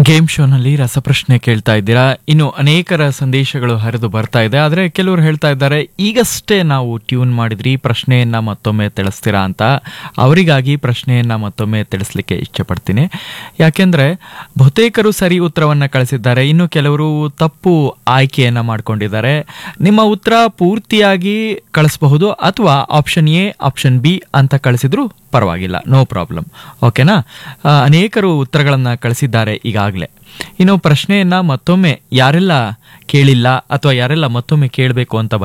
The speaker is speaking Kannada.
ಗೇಮ್ ಶೋನಲ್ಲಿ ರಸಪ್ರಶ್ನೆ ಕೇಳ್ತಾ ಇದ್ದೀರಾ ಇನ್ನು ಅನೇಕರ ಸಂದೇಶಗಳು ಹರಿದು ಬರ್ತಾ ಇದೆ ಆದರೆ ಕೆಲವರು ಹೇಳ್ತಾ ಇದ್ದಾರೆ ಈಗಷ್ಟೇ ನಾವು ಟ್ಯೂನ್ ಮಾಡಿದ್ರಿ ಪ್ರಶ್ನೆಯನ್ನ ಮತ್ತೊಮ್ಮೆ ತಿಳಿಸ್ತೀರಾ ಅಂತ ಅವರಿಗಾಗಿ ಪ್ರಶ್ನೆಯನ್ನ ಮತ್ತೊಮ್ಮೆ ತಿಳಿಸ್ಲಿಕ್ಕೆ ಇಷ್ಟಪಡ್ತೀನಿ ಯಾಕೆಂದ್ರೆ ಬಹುತೇಕರು ಸರಿ ಉತ್ತರವನ್ನ ಕಳಿಸಿದ್ದಾರೆ ಇನ್ನು ಕೆಲವರು ತಪ್ಪು ಆಯ್ಕೆಯನ್ನ ಮಾಡ್ಕೊಂಡಿದ್ದಾರೆ ನಿಮ್ಮ ಉತ್ತರ ಪೂರ್ತಿಯಾಗಿ ಕಳಿಸಬಹುದು ಅಥವಾ ಆಪ್ಷನ್ ಎ ಆಪ್ಷನ್ ಬಿ ಅಂತ ಕಳಿಸಿದ್ರು ಪರವಾಗಿಲ್ಲ ನೋ ಪ್ರಾಬ್ಲಮ್ ಓಕೆನಾ ಆ, ಅನೇಕರು ಉತ್ತರಗಳನ್ನ ಕಳಿಸಿದ್ದಾರೆ ಈಗಾಗಲೇ ಇನ್ನು ಪ್ರಶ್ನೆಯನ್ನ ಮತ್ತೊಮ್ಮೆ ಯಾರೆಲ್ಲ ಕೇಳಿಲ್ಲ ಅಥವಾ ಯಾರೆಲ್ಲ ಮತ್ತೊಮ್ಮೆ ಕೇಳಬೇಕು ಅಂತ